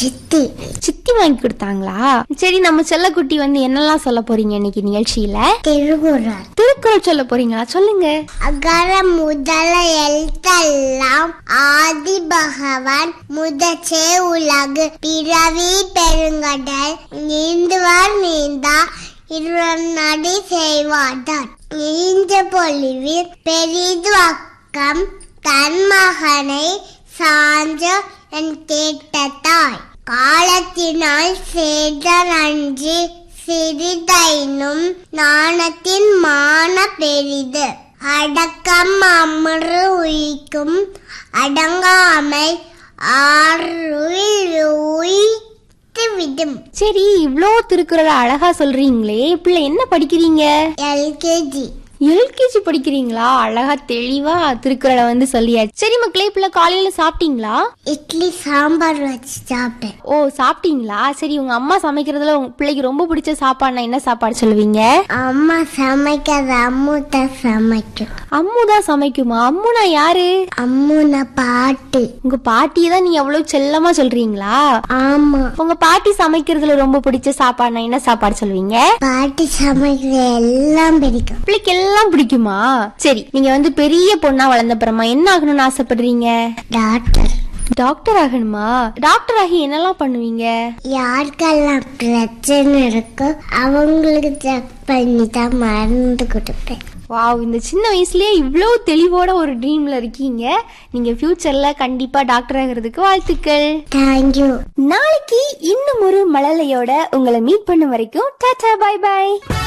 சித்தி சித்தி வாங்கி கொடுத்தாங்களா சரி நம்ம செல்லக்குட்டி வந்து என்னெல்லாம் சொல்ல போறீங்க இன்னைக்கு நிகழ்ச்சியில திருக்குறள் திருக்குறள் சொல்ல போறீங்களா சொல்லுங்க அகர முதல எழுத்தெல்லாம் ஆதி பகவான் முதச்சே உலகு பிறவி பெருங்கடல் நீந்துவார் நீந்தா இருவர் நடி செய்வார்கள் நீந்த பொலிவில் பெரிது அக்கம் தன் மகனை சான்ற என் கேட்ட தாய் காலத்தினால் சேத நன்றி சிறிதைனும் நாணத்தின் மான பெரிது அடக்கம் அமரு உயிக்கும் அடங்காமை ஆறுயில் உயித்து விடும் சரி இவ்ளோ திருக்குறளை அழகா சொல்றீங்களே பிள்ளை என்ன படிக்கிறீங்க எல்கேஜி எல்கேஜி படிக்கிறீங்களா அழகா தெளிவா திருக்குறளை வந்து சொல்லியாச்சு சரி மக்களே பிள்ளை காலையில சாப்பிட்டீங்களா இட்லி சாம்பார் வச்சு சாப்பிட்டேன் ஓ சாப்பிட்டீங்களா சரி உங்க அம்மா சமைக்கிறதுல உங்க பிள்ளைக்கு ரொம்ப பிடிச்ச சாப்பாடுனா என்ன சாப்பாடு சொல்லுவீங்க அம்மா சமைக்காத அம்முட்ட சமைக்கும் அம்மு தான் சமைக்குமா அம்முனா யாரு அம்முன பாட்டு உங்க பாட்டியை தான் நீங்க எவ்வளவு செல்லமா சொல்றீங்களா ஆமா உங்க பாட்டி சமைக்கிறதுல ரொம்ப பிடிச்ச சாப்பாடுனா என்ன சாப்பாடு சொல்லுவீங்க பாட்டி சமைக்கிற எல்லாம் பிடிக்கும் பிள்ளைக்கு எல்லாம் பிடிக்குமா சரி நீங்க வந்து பெரிய பொண்ணா வளர்ந்தப்புறமா என்ன ஆகணும்னு ஆசைப்படுறீங்க டாக்டர் டாக்டர் ஆகணுமா டாக்டர் ஆகி என்னெல்லாம் பண்ணுவீங்க யாருக்கெல்லாம் பிரச்சனை இருக்கோ அவங்களுக்கு செக் பண்ணி தான் மருந்து கொடுப்பேன் வாவ் இந்த சின்ன வயசுலயே இவ்வளோ தெளிவோட ஒரு ட்ரீம்ல இருக்கீங்க நீங்க ஃபியூச்சர்ல கண்டிப்பா டாக்டர் ஆகிறதுக்கு வாழ்த்துக்கள் தேங்க்யூ நாளைக்கு இன்னும் ஒரு மழலையோட உங்களை மீட் பண்ண வரைக்கும் டாடா பை பை